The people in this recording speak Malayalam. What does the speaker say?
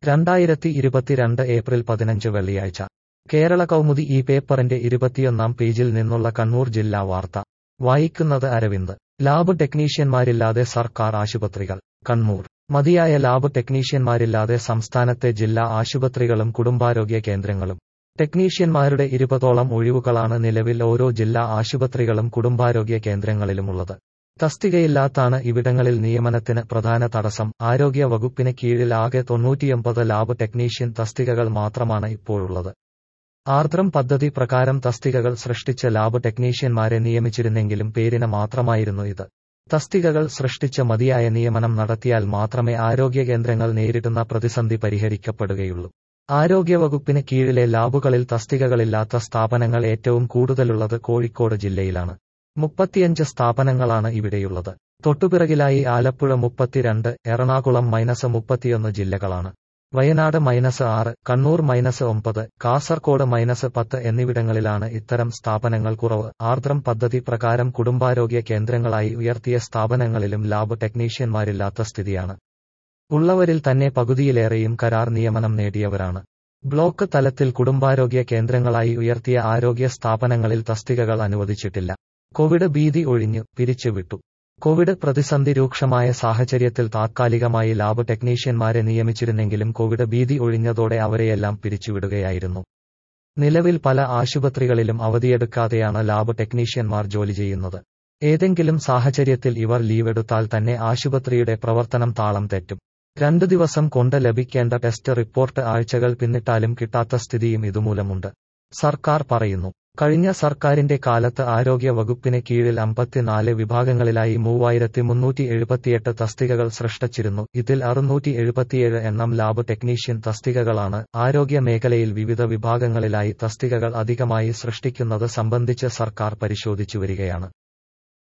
രണ്ടായിരത്തി ഇരുപത്തിരണ്ട് ഏപ്രിൽ പതിനഞ്ച് വെള്ളിയാഴ്ച കേരള കൗമുദി ഈ പേപ്പറിന്റെ ഇരുപത്തിയൊന്നാം പേജിൽ നിന്നുള്ള കണ്ണൂർ ജില്ലാ വാർത്ത വായിക്കുന്നത് അരവിന്ദ് ലാബ് ടെക്നീഷ്യന്മാരില്ലാതെ സർക്കാർ ആശുപത്രികൾ കണ്ണൂർ മതിയായ ലാബ് ടെക്നീഷ്യന്മാരില്ലാതെ സംസ്ഥാനത്തെ ജില്ലാ ആശുപത്രികളും കുടുംബാരോഗ്യ കേന്ദ്രങ്ങളും ടെക്നീഷ്യന്മാരുടെ ഇരുപതോളം ഒഴിവുകളാണ് നിലവിൽ ഓരോ ജില്ലാ ആശുപത്രികളും കുടുംബാരോഗ്യ കേന്ദ്രങ്ങളിലുമുള്ളത് തസ്തികയില്ലാത്താണ് ഇവിടങ്ങളിൽ നിയമനത്തിന് പ്രധാന തടസ്സം ആരോഗ്യ വകുപ്പിന് കീഴിൽ ആകെ തൊണ്ണൂറ്റിയൊമ്പത് ലാബ് ടെക്നീഷ്യൻ തസ്തികകൾ മാത്രമാണ് ഇപ്പോഴുള്ളത് ആർദ്രം പദ്ധതി പ്രകാരം തസ്തികകൾ സൃഷ്ടിച്ച ലാബ് ടെക്നീഷ്യന്മാരെ നിയമിച്ചിരുന്നെങ്കിലും പേരിന് മാത്രമായിരുന്നു ഇത് തസ്തികകൾ സൃഷ്ടിച്ച് മതിയായ നിയമനം നടത്തിയാൽ മാത്രമേ ആരോഗ്യ കേന്ദ്രങ്ങൾ നേരിടുന്ന പ്രതിസന്ധി പരിഹരിക്കപ്പെടുകയുള്ളൂ ആരോഗ്യവകുപ്പിന് കീഴിലെ ലാബുകളിൽ തസ്തികകളില്ലാത്ത സ്ഥാപനങ്ങൾ ഏറ്റവും കൂടുതലുള്ളത് കോഴിക്കോട് ജില്ലയിലാണ് മുപ്പത്തിയഞ്ച് സ്ഥാപനങ്ങളാണ് ഇവിടെയുള്ളത് തൊട്ടുപിറകിലായി ആലപ്പുഴ മുപ്പത്തിരണ്ട് എറണാകുളം മൈനസ് മുപ്പത്തിയൊന്ന് ജില്ലകളാണ് വയനാട് മൈനസ് ആറ് കണ്ണൂർ മൈനസ് ഒമ്പത് കാസർകോട് മൈനസ് പത്ത് എന്നിവിടങ്ങളിലാണ് ഇത്തരം സ്ഥാപനങ്ങൾ കുറവ് ആർദ്രം പദ്ധതി പ്രകാരം കുടുംബാരോഗ്യ കേന്ദ്രങ്ങളായി ഉയർത്തിയ സ്ഥാപനങ്ങളിലും ലാബ് ടെക്നീഷ്യന്മാരില്ലാത്ത സ്ഥിതിയാണ് ഉള്ളവരിൽ തന്നെ പകുതിയിലേറെയും കരാർ നിയമനം നേടിയവരാണ് ബ്ലോക്ക് തലത്തിൽ കുടുംബാരോഗ്യ കേന്ദ്രങ്ങളായി ഉയർത്തിയ ആരോഗ്യ സ്ഥാപനങ്ങളിൽ തസ്തികകൾ അനുവദിച്ചിട്ടില്ല കോവിഡ് ഭീതി ഒഴിഞ്ഞു പിരിച്ചുവിട്ടു കോവിഡ് പ്രതിസന്ധി രൂക്ഷമായ സാഹചര്യത്തിൽ താത്കാലികമായി ലാബ് ടെക്നീഷ്യന്മാരെ നിയമിച്ചിരുന്നെങ്കിലും കോവിഡ് ഭീതി ഒഴിഞ്ഞതോടെ അവരെയെല്ലാം പിരിച്ചുവിടുകയായിരുന്നു നിലവിൽ പല ആശുപത്രികളിലും അവധിയെടുക്കാതെയാണ് ലാബ് ടെക്നീഷ്യന്മാർ ജോലി ചെയ്യുന്നത് ഏതെങ്കിലും സാഹചര്യത്തിൽ ഇവർ ലീവെടുത്താൽ തന്നെ ആശുപത്രിയുടെ പ്രവർത്തനം താളം തെറ്റും രണ്ടു ദിവസം കൊണ്ട് ലഭിക്കേണ്ട ടെസ്റ്റ് റിപ്പോർട്ട് ആഴ്ചകൾ പിന്നിട്ടാലും കിട്ടാത്ത സ്ഥിതിയും ഇതുമൂലമുണ്ട് സർക്കാർ പറയുന്നു കഴിഞ്ഞ സർക്കാരിന്റെ കാലത്ത് ആരോഗ്യ വകുപ്പിന് കീഴിൽ അമ്പത്തിനാല് വിഭാഗങ്ങളിലായി മൂവായിരത്തി മുന്നൂറ്റി എഴുപത്തിയെട്ട് തസ്തികകൾ സൃഷ്ടിച്ചിരുന്നു ഇതിൽ അറുന്നൂറ്റി എഴുപത്തിയേഴ് എണ്ണം ലാബ് ടെക്നീഷ്യൻ തസ്തികകളാണ് ആരോഗ്യ മേഖലയിൽ വിവിധ വിഭാഗങ്ങളിലായി തസ്തികകൾ അധികമായി സൃഷ്ടിക്കുന്നത് സംബന്ധിച്ച് സർക്കാർ പരിശോധിച്ചു വരികയാണ്